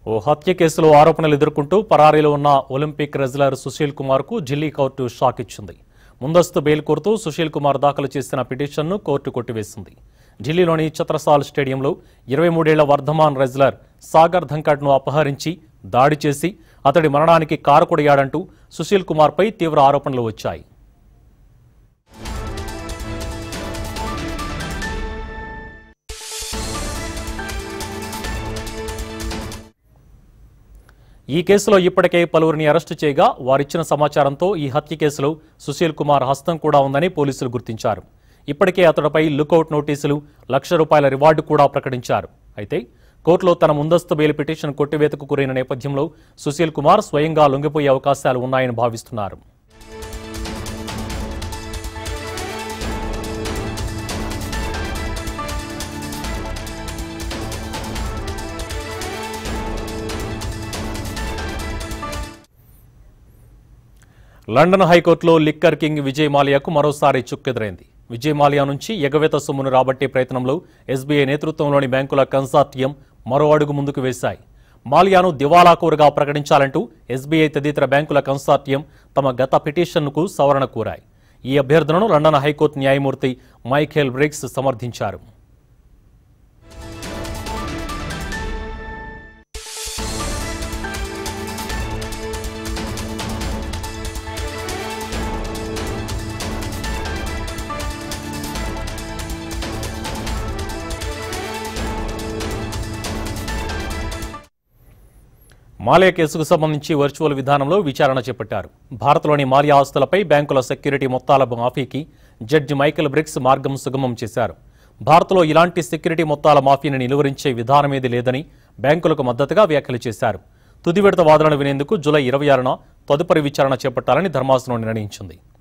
ఓ హత్య కేసులో ఆరోపణలు ఎదుర్కొంటూ పరారీలో ఉన్న ఒలింపిక్ రెజ్లర్ సుశీల్ కుమార్కు ఢిల్లీ కోర్టు షాక్ ఇచ్చింది ముందస్తు బెయిల్ కోరుతూ సుశీల్ కుమార్ దాఖలు చేసిన పిటిషన్ను కోర్టు కొట్టివేసింది ఢిల్లీలోని ఛత్రసాల్ స్టేడియంలో ఇరవై మూడేళ్ల వర్ధమాన్ రెజ్లర్ సాగర్ ధంకడ్ను అపహరించి దాడి చేసి అతడి మరణానికి కారకుడయ్యాడంటూ సుశీల్ కుమార్పై తీవ్ర ఆరోపణలు వచ్చాయి ఈ కేసులో ఇప్పటికే పలువురిని అరెస్టు చేయగా వారిచ్చిన సమాచారంతో ఈ హత్య కేసులో సుశీల్ కుమార్ హస్తం కూడా ఉందని పోలీసులు గుర్తించారు ఇప్పటికే అతడిపై లుకౌట్ నోటీసులు లక్ష రూపాయల రివార్డు కూడా ప్రకటించారు అయితే కోర్టులో తన ముందస్తు బెయిల్ పిటిషన్ కొట్టివేతకు గురైన నేపథ్యంలో సుశీల్ కుమార్ స్వయంగా లొంగిపోయే అవకాశాలు ఉన్నాయని భావిస్తున్నారు లండన్ హైకోర్టులో లిక్కర్ కింగ్ విజయ్ మాల్యాకు మరోసారి చుక్కెదురైంది విజయ్ మాల్యా నుంచి ఎగవేత సొమ్మును రాబట్టే ప్రయత్నంలో ఎస్బీఐ నేతృత్వంలోని బ్యాంకుల కన్సార్టియం మరో అడుగు ముందుకు వేశాయి మాల్యాను దివాలాకోరుగా ప్రకటించాలంటూ ఎస్బీఐ తదితర బ్యాంకుల కన్సార్టియం తమ గత పిటిషన్కు సవరణ కోరాయి ఈ అభ్యర్థనను లండన్ హైకోర్టు న్యాయమూర్తి మైఖేల్ బ్రిగ్స్ సమర్థించారు మాల్యా కేసుకు సంబంధించి వర్చువల్ విధానంలో విచారణ చేపట్టారు భారత్లోని మాల్యా ఆస్తులపై బ్యాంకుల సెక్యూరిటీ మొత్తాల మాఫీకి జడ్జి మైకేల్ బ్రిక్స్ మార్గం సుగమం చేశారు భారత్లో ఇలాంటి సెక్యూరిటీ మొత్తాల మాఫీని నిలువరించే విధానమేది లేదని బ్యాంకులకు మద్దతుగా వ్యాఖ్యలు చేశారు తుది విడత వాదనలు వినేందుకు జూలై ఇరవై ఆరున తదుపరి విచారణ చేపట్టాలని ధర్మాసనం నిర్ణయించింది